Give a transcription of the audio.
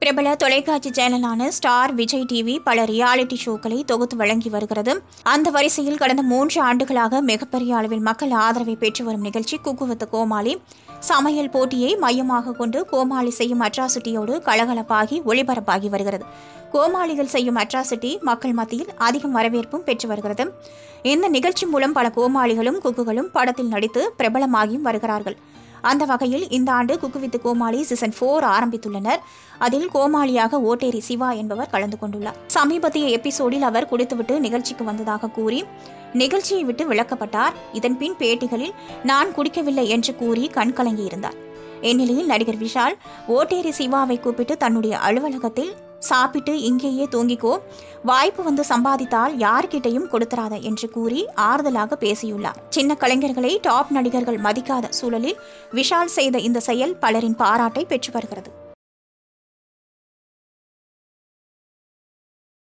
பிரபல தொலைக்காட்சி சேனலான ஸ்டார் விஜய் டிவி பல ரியாலிட்டி ஷோக்களை தொகுத்து வழங்கி வருகிறது அந்த வரிசையில் கடந்த மூன்று ஆண்டுகளாக மிகப்பெரிய அளவில் மக்கள் ஆதரவை பெற்று வரும் நிகழ்ச்சி குக்குவத்து கோமாளி சமையல் போட்டியை மையமாக கொண்டு கோமாளி செய்யும் அட்ராசிட்டியோடு கலகலப்பாகி ஒளிபரப்பாகி வருகிறது கோமாளிகள் செய்யும் அட்ராசிட்டி மக்கள் மத்தியில் அதிகம் வரவேற்பும் பெற்று வருகிறது இந்த நிகழ்ச்சி மூலம் பல கோமாளிகளும் குக்குகளும் படத்தில் நடித்து பிரபலமாகியும் வருகிறார்கள் அந்த வகையில் இந்த ஆண்டு cook with Comali season four ஆரம்பித்துள்ளனர் அதில் கோமாளியாக ஓட்டேரி சிவா என்பவர் கலந்து கொண்டுள்ளார் சமீபத்திய எபிசோடில் அவர் குடித்துவிட்டு நிகழ்ச்சிக்கு வந்ததாக கூறி நிகழ்ச்சியை விட்டு விளக்கப்பட்டார் இதன் பின் பேட்டிகளில் நான் குடிக்கவில்லை என்று கூறி கண்கலங்கியிருந்தார் இந்நிலையில் நடிகர் விஷால் ஓட்டேரி சிவாவை கூப்பிட்டு தன்னுடைய அலுவலகத்தில் சாப்பிட்டு இங்கேயே தூங்கிக்கோ வாய்ப்பு வந்து சம்பாதித்தால் யார்கிட்டையும் கொடுத்துறாத என்று கூறி ஆறுதலாக பேசியுள்ளார் சின்ன கலைஞர்களை டாப் நடிகர்கள் மதிக்காத சூழலில் விஷால் செய்த இந்த செயல் பலரின் பாராட்டை பெற்று வருகிறது